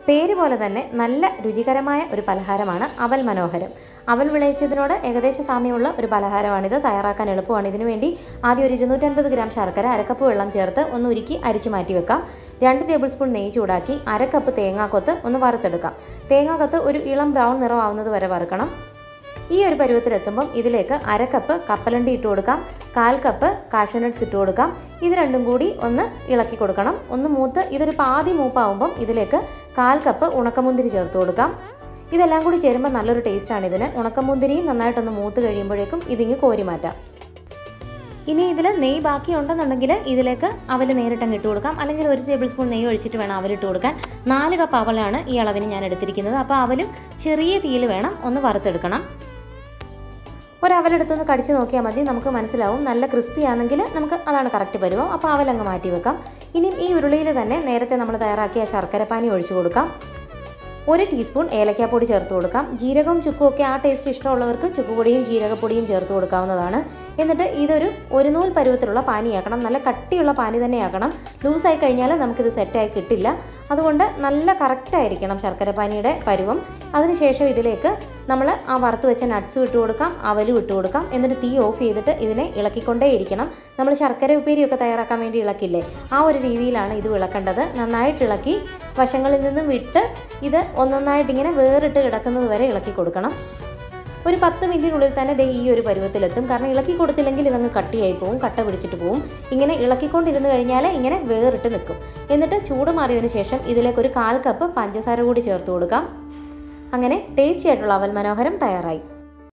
പേര് പോലെ തന്നെ നല്ല രുചികരമായ ഒരു പലഹാരമാണ് അവൽ മനോഹരം അവൽ വിളയിച്ചതിനോട് ഏകദേശം സാമ്യമുള്ള ഒരു പലഹാരമാണിത് തയ്യാറാക്കാൻ എളുപ്പമാണ് ഇതിനു വേണ്ടി ആദ്യം ഒരു ഇരുന്നൂറ്റൻപത് ഗ്രാം ശർക്കര അരക്കപ്പ് വെള്ളം ചേർത്ത് ഒന്ന് ഉരുക്കി അരിച്ചു മാറ്റി വെക്കാം രണ്ട് ടേബിൾ സ്പൂൺ നെയ്യ് ചൂടാക്കി അരക്കപ്പ് തേങ്ങാക്കൊത്ത് ഒന്ന് വറുത്തെടുക്കാം തേങ്ങാക്കൊത്ത് ഒരു ഇളം ബ്രൗൺ നിറമാവുന്നത് വരെ വറുക്കണം ഈ ഒരു പരുവത്തിലെത്തുമ്പം ഇതിലേക്ക് അര കപ്പ് കപ്പലണ്ടി ഇട്ട് കൊടുക്കാം കാൽ കപ്പ് കാഷ്യൂനട്ട്സ് ഇട്ട് കൊടുക്കാം ഇത് രണ്ടും കൂടി ഒന്ന് ഇളക്കി കൊടുക്കണം ഒന്ന് മൂത്ത് ഇതൊരു പാതി മൂപ്പാവുമ്പം ഇതിലേക്ക് കാൽ കപ്പ് ഉണക്കമുന്തിരി ചേർത്ത് കൊടുക്കാം ഇതെല്ലാം കൂടി ചേരുമ്പോൾ നല്ലൊരു ടേസ്റ്റാണ് ഇതിന് ഉണക്കമുന്തിരിയും നന്നായിട്ടൊന്ന് മൂത്ത് കഴിയുമ്പോഴേക്കും ഇതിങ്ങ് കോരി മാറ്റാം ഇനി ഇതിൽ നെയ്യ് ബാക്കി ഉണ്ടെന്നുണ്ടെങ്കിൽ ഇതിലേക്ക് അവൽ നേരിട്ടങ്ങ് ഇട്ട് കൊടുക്കാം അല്ലെങ്കിൽ ഒരു ടേബിൾ സ്പൂൺ നെയ്യ് ഒഴിച്ചിട്ട് വേണം അവലിട്ട് കൊടുക്കാൻ നാല് കപ്പ് അവലാണ് ഈ അളവിന് ഞാൻ എടുത്തിരിക്കുന്നത് അപ്പോൾ അവലും ചെറിയ തീയിൽ വേണം ഒന്ന് വറുത്തെടുക്കണം ഒരവലെടുത്തൊന്ന് കടിച്ച് നോക്കിയാൽ മതി നമുക്ക് മനസ്സിലാവും നല്ല ക്രിസ്പി ആണെങ്കിൽ നമുക്ക് അതാണ് കറക്റ്റ് പരുവം അപ്പോൾ അവലങ്ങ് മാറ്റി വെക്കാം ഇനി ഈ ഉരുളിയിൽ തന്നെ നേരത്തെ നമ്മൾ തയ്യാറാക്കിയ ശർക്കരപ്പാനി ഒഴിച്ചു കൊടുക്കാം ഒരു ടീസ്പൂൺ ഏലക്കാപ്പൊടി ചേർത്ത് കൊടുക്കാം ജീരകവും ചുക്കും ഒക്കെ ആ ടേസ്റ്റ് ഇഷ്ടമുള്ളവർക്ക് ചുക്കുപൊടിയും ജീരകപ്പൊടിയും ചേർത്ത് കൊടുക്കാവുന്നതാണ് എന്നിട്ട് ഇതൊരു ഒരു നൂൽ പരുവത്തിലുള്ള പാനിയാക്കണം നല്ല കട്ടിയുള്ള പാനി തന്നെയാക്കണം ലൂസായി കഴിഞ്ഞാൽ നമുക്കിത് സെറ്റായി കിട്ടില്ല അതുകൊണ്ട് നല്ല കറക്റ്റായിരിക്കണം ശർക്കര പാനിയുടെ പരുവം അതിനുശേഷം ഇതിലേക്ക് നമ്മൾ ആ വറുത്ത് വെച്ച നട്ട്സ് ഇട്ട് കൊടുക്കാം അവലും ഇട്ട് കൊടുക്കാം എന്നിട്ട് തീ ഓഫ് ചെയ്തിട്ട് ഇതിനെ ഇളക്കിക്കൊണ്ടേയിരിക്കണം നമ്മൾ ശർക്കര ഉപ്പേരിയൊക്കെ തയ്യാറാക്കാൻ വേണ്ടി ഇളക്കില്ലേ ആ ഒരു രീതിയിലാണ് ഇത് ഇളക്കേണ്ടത് നന്നായിട്ട് ഇളക്കി വശങ്ങളിൽ നിന്നും വിട്ട് ഇത് ഒന്നൊന്നായിട്ട് ഇങ്ങനെ വേറിട്ട് കിടക്കുന്നത് വരെ ഇളക്കി കൊടുക്കണം ഒരു പത്ത് മിനിറ്റിനുള്ളിൽ തന്നെ ദേ ഈ ഒരു പരുവത്തിലെത്തും കാരണം ഇളക്കി കൊടുത്തില്ലെങ്കിൽ ഇതങ്ങ് കട്ടിയായി പോവും കട്ട പിടിച്ചിട്ട് പോവും ഇങ്ങനെ ഇളക്കിക്കൊണ്ടിരുന്ന് കഴിഞ്ഞാൽ ഇങ്ങനെ വേറിട്ട് നിൽക്കും എന്നിട്ട് ചൂട് മാറിയതിന് ശേഷം ഇതിലേക്ക് ഒരു കാൽ കപ്പ് പഞ്ചസാര കൂടി ചേർത്ത് കൊടുക്കാം അങ്ങനെ ടേസ്റ്റി ആയിട്ടുള്ള അവൽ മനോഹരം തയ്യാറായി